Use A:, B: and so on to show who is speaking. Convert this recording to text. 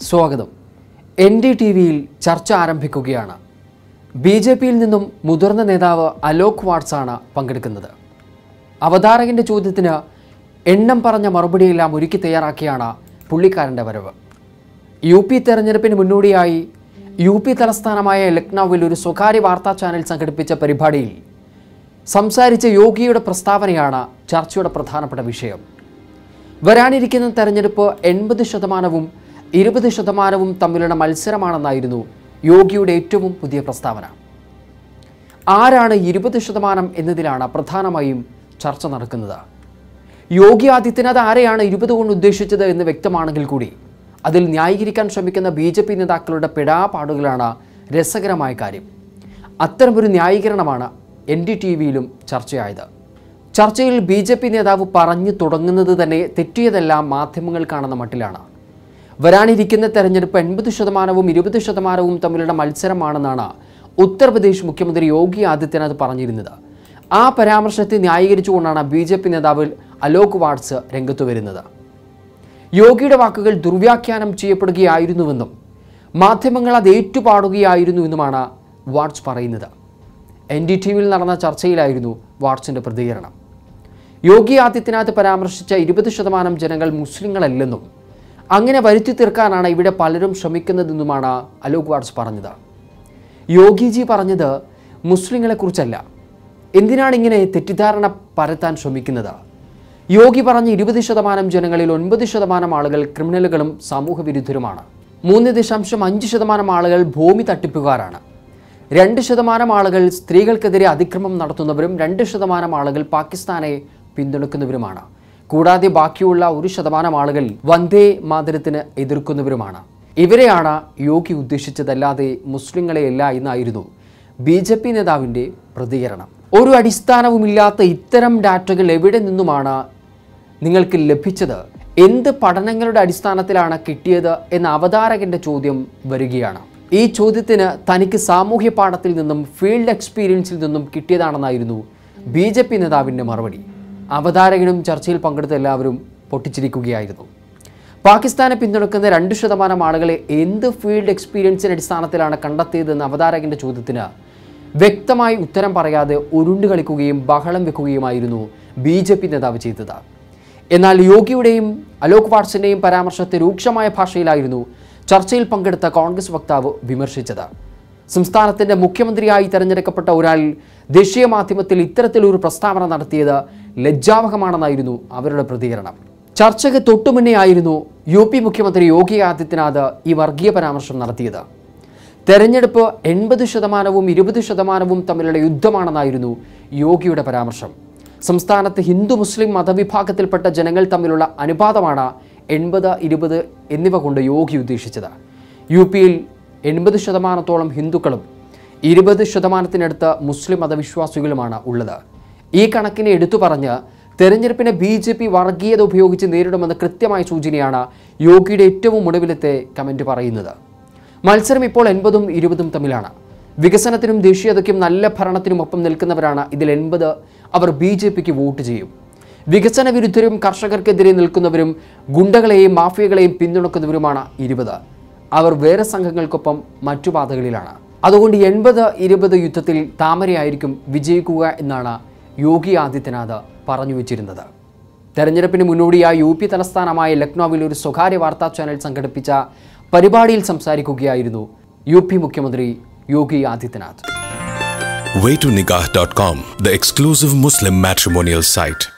A: സ്വാഗതം N D T വിയിൽ ചർച്ച ആരംഭിക്കുകയാണ് ബി ജെ പിയിൽ നിന്നും മുതിർന്ന നേതാവ് അലോക് വാട്സാണ് പങ്കെടുക്കുന്നത് അവതാരകന്റെ ചോദ്യത്തിന് എണ്ണം പറഞ്ഞ മറുപടിയെല്ലാം ഒരുക്കി തയ്യാറാക്കിയാണ് പുള്ളിക്കാരൻ്റെ വരവ് യു പി തെരഞ്ഞെടുപ്പിന് മുന്നോടിയായി യു പി തലസ്ഥാനമായ ലക്നൌവിൽ ഒരു സ്വകാര്യ വാർത്താ ചാനൽ സംഘടിപ്പിച്ച പരിപാടിയിൽ സംസാരിച്ച യോഗിയുടെ പ്രസ്താവനയാണ് ചർച്ചയുടെ പ്രധാനപ്പെട്ട വിഷയം വരാനിരിക്കുന്ന തെരഞ്ഞെടുപ്പ് എൺപത് ശതമാനവും ഇരുപത് ശതമാനവും തമ്മിലുള്ള മത്സരമാണെന്നായിരുന്നു യോഗിയുടെ ഏറ്റവും പുതിയ പ്രസ്താവന ആരാണ് ഇരുപത് ശതമാനം എന്നതിലാണ് പ്രധാനമായും ചർച്ച നടക്കുന്നത് യോഗി ആദിത്യനാഥ് ആരെയാണ് ഇരുപത് കൊണ്ട് ഉദ്ദേശിച്ചത് എന്ന് വ്യക്തമാണെങ്കിൽ കൂടി അതിൽ ന്യായീകരിക്കാൻ ശ്രമിക്കുന്ന ബി ജെ പി നേതാക്കളുടെ പെടാപാടുകളാണ് രസകരമായ കാര്യം അത്തരമൊരു ന്യായീകരണമാണ് എൻ ഡി ടി വിയിലും ചർച്ചയായത് ചർച്ചയിൽ ബി ജെ പി നേതാവ് പറഞ്ഞു തുടങ്ങുന്നത് തന്നെ തെറ്റിയതെല്ലാം മാധ്യമങ്ങൾ കാണുന്ന മട്ടിലാണ് വരാനിരിക്കുന്ന തെരഞ്ഞെടുപ്പ് എൺപത് ശതമാനവും ഇരുപത് ശതമാനവും തമ്മിലുള്ള മത്സരമാണെന്നാണ് ഉത്തർപ്രദേശ് മുഖ്യമന്ത്രി യോഗി ആദിത്യനാഥ് പറഞ്ഞിരുന്നത് ആ പരാമർശത്തെ ന്യായീകരിച്ചുകൊണ്ടാണ് ബി ജെ പി നേതാവ് അലോക് വാട്സ് രംഗത്തു വരുന്നത് യോഗിയുടെ വാക്കുകൾ ദുർവ്യാഖ്യാനം ചെയ്യപ്പെടുകയായിരുന്നുവെന്നും മാധ്യമങ്ങൾ അത് ഏറ്റുപാടുകയായിരുന്നുവെന്നുമാണ് വാട്സ് പറയുന്നത് എൻ ഡി ടി വിയിൽ നടന്ന ചർച്ചയിലായിരുന്നു വാട്സിൻ്റെ പ്രതികരണം യോഗി ആദിത്യനാഥ് പരാമർശിച്ച ഇരുപത് ശതമാനം ജനങ്ങൾ മുസ്ലിങ്ങളല്ലെന്നും അങ്ങനെ വരുത്തി തീർക്കാനാണ് ഇവിടെ പലരും ശ്രമിക്കുന്നതെന്നുമാണ് അലോക് വാട്സ് പറഞ്ഞത് യോഗിജി പറഞ്ഞത് മുസ്ലിങ്ങളെക്കുറിച്ചല്ല എന്തിനാണ് ഇങ്ങനെ തെറ്റിദ്ധാരണ പരത്താൻ ശ്രമിക്കുന്നത് യോഗി പറഞ്ഞ ഇരുപത് ശതമാനം ജനങ്ങളിൽ ഒൻപത് ശതമാനം ആളുകൾ ക്രിമിനലുകളും സമൂഹ വിരുദ്ധരുമാണ് മൂന്ന് ദശാംശം അഞ്ച് ശതമാനം ആളുകൾ ഭൂമി തട്ടിപ്പുകാരാണ് രണ്ട് ശതമാനം ആളുകൾ സ്ത്രീകൾക്കെതിരെ അതിക്രമം നടത്തുന്നവരും രണ്ട് ശതമാനം ആളുകൾ പാകിസ്ഥാനെ പിന്തുണയ്ക്കുന്നവരുമാണ് കൂടാതെ ബാക്കിയുള്ള ഒരു ശതമാനം ആളുകൾ വന്ദേ മാതരത്തിന് എതിർക്കുന്നവരുമാണ് ഇവരെയാണ് യോഗി ഉദ്ദേശിച്ചതല്ലാതെ മുസ്ലിങ്ങളെയല്ല എന്നായിരുന്നു ബി ജെ പി നേതാവിൻ്റെ പ്രതികരണം ഒരു അടിസ്ഥാനവുമില്ലാത്ത ഇത്തരം ഡാറ്റകൾ എവിടെ നിന്നുമാണ് നിങ്ങൾക്ക് ലഭിച്ചത് എന്ത് പഠനങ്ങളുടെ അടിസ്ഥാനത്തിലാണ് കിട്ടിയത് എന്ന അവതാരകന്റെ ചോദ്യം വരികയാണ് ഈ ചോദ്യത്തിന് തനിക്ക് സാമൂഹ്യ പാഠത്തിൽ നിന്നും ഫീൽഡ് എക്സ്പീരിയൻസിൽ നിന്നും കിട്ടിയതാണെന്നായിരുന്നു ബി ജെ പി നേതാവിൻ്റെ മറുപടി അവതാരകനും ചർച്ചയിൽ പങ്കെടുത്ത എല്ലാവരും പൊട്ടിച്ചിരിക്കുകയായിരുന്നു പാകിസ്ഥാനെ പിന്തുണക്കുന്ന രണ്ട് ശതമാനം ആളുകളെ എന്ത് ഫീൽഡ് എക്സ്പീരിയൻസിന്റെ അടിസ്ഥാനത്തിലാണ് കണ്ടെത്തിയതെന്ന അവതാരകന്റെ ചോദ്യത്തിന് വ്യക്തമായി ഉത്തരം പറയാതെ ഉരുണ്ടു കളിക്കുകയും ബഹളം വെക്കുകയുമായിരുന്നു ബി ജെ പി നേതാവ് ചെയ്തത് എന്നാൽ യോഗിയുടെയും അലോക് വാട്സിൻ്റെയും പരാമർശത്തെ രൂക്ഷമായ ഭാഷയിലായിരുന്നു ചർച്ചയിൽ പങ്കെടുത്ത കോൺഗ്രസ് വക്താവ് വിമർശിച്ചത് സംസ്ഥാനത്തിന്റെ മുഖ്യമന്ത്രിയായി തെരഞ്ഞെടുക്കപ്പെട്ട ഒരാൾ ദേശീയ മാധ്യമത്തിൽ ഇത്തരത്തിലൊരു പ്രസ്താവന നടത്തിയത് ലജ്ജാവഹമാണെന്നായിരുന്നു അവരുടെ പ്രതികരണം ചർച്ചയ്ക്ക് തൊട്ടുമുന്നേ ആയിരുന്നു യു പി മുഖ്യമന്ത്രി യോഗി ആദിത്യനാഥ് ഈ വർഗീയ പരാമർശം നടത്തിയത് തെരഞ്ഞെടുപ്പ് എൺപത് ശതമാനവും ഇരുപത് ശതമാനവും തമ്മിലുള്ള യുദ്ധമാണെന്നായിരുന്നു യോഗിയുടെ പരാമർശം സംസ്ഥാനത്ത് ഹിന്ദു മുസ്ലിം മതവിഭാഗത്തിൽപ്പെട്ട ജനങ്ങൾ തമ്മിലുള്ള അനുപാതമാണ് എൺപത് ഇരുപത് എന്നിവ കൊണ്ട് യോഗി ഉദ്ദേശിച്ചത് യു പിയിൽ എൺപത് ശതമാനത്തോളം ഹിന്ദുക്കളും ഇരുപത് ശതമാനത്തിനടുത്ത് മുസ്ലിം മതവിശ്വാസികളുമാണ് ഉള്ളത് ഈ കണക്കിനെ എടുത്തു പറഞ്ഞ് തെരഞ്ഞെടുപ്പിനെ ബി ജെ പി വർഗീയത ഉപയോഗിച്ച് നേരിടുമെന്ന കൃത്യമായ സൂചനയാണ് യോഗിയുടെ ഏറ്റവും ഒടുവിലത്തെ കമൻറ്റ് പറയുന്നത് മത്സരം ഇപ്പോൾ എൺപതും ഇരുപതും തമ്മിലാണ് വികസനത്തിനും ദേശീയതയ്ക്കും നല്ല ഭരണത്തിനും ഒപ്പം നിൽക്കുന്നവരാണ് ഇതിൽ എൺപത് അവർ ബി ജെ പിക്ക് വോട്ട് ചെയ്യും വികസന വിരുദ്ധരും കർഷകർക്കെതിരെ നിൽക്കുന്നവരും ഗുണ്ടകളെയും മാഫിയകളെയും പിന്തുണക്കുന്നവരുമാണ് ഇരുപത് അവർ വേറെ സംഘങ്ങൾക്കൊപ്പം മറ്റു പാതകളിലാണ് അതുകൊണ്ട് എൺപത് ഇരുപത് യുദ്ധത്തിൽ താമരയായിരിക്കും വിജയിക്കുക എന്നാണ് യോഗി ആദിത്യനാഥ് പറഞ്ഞു വച്ചിരുന്നത് തെരഞ്ഞെടുപ്പിന് മുന്നോടിയായി യു പി തലസ്ഥാനമായ ലക്നൌവിൽ ഒരു സ്വകാര്യ വാർത്താ ചാനൽ സംഘടിപ്പിച്ച പരിപാടിയിൽ സംസാരിക്കുകയായിരുന്നു യു പി മുഖ്യമന്ത്രി യോഗി Adityanath
B: waytonikah.com, the exclusive Muslim matrimonial site.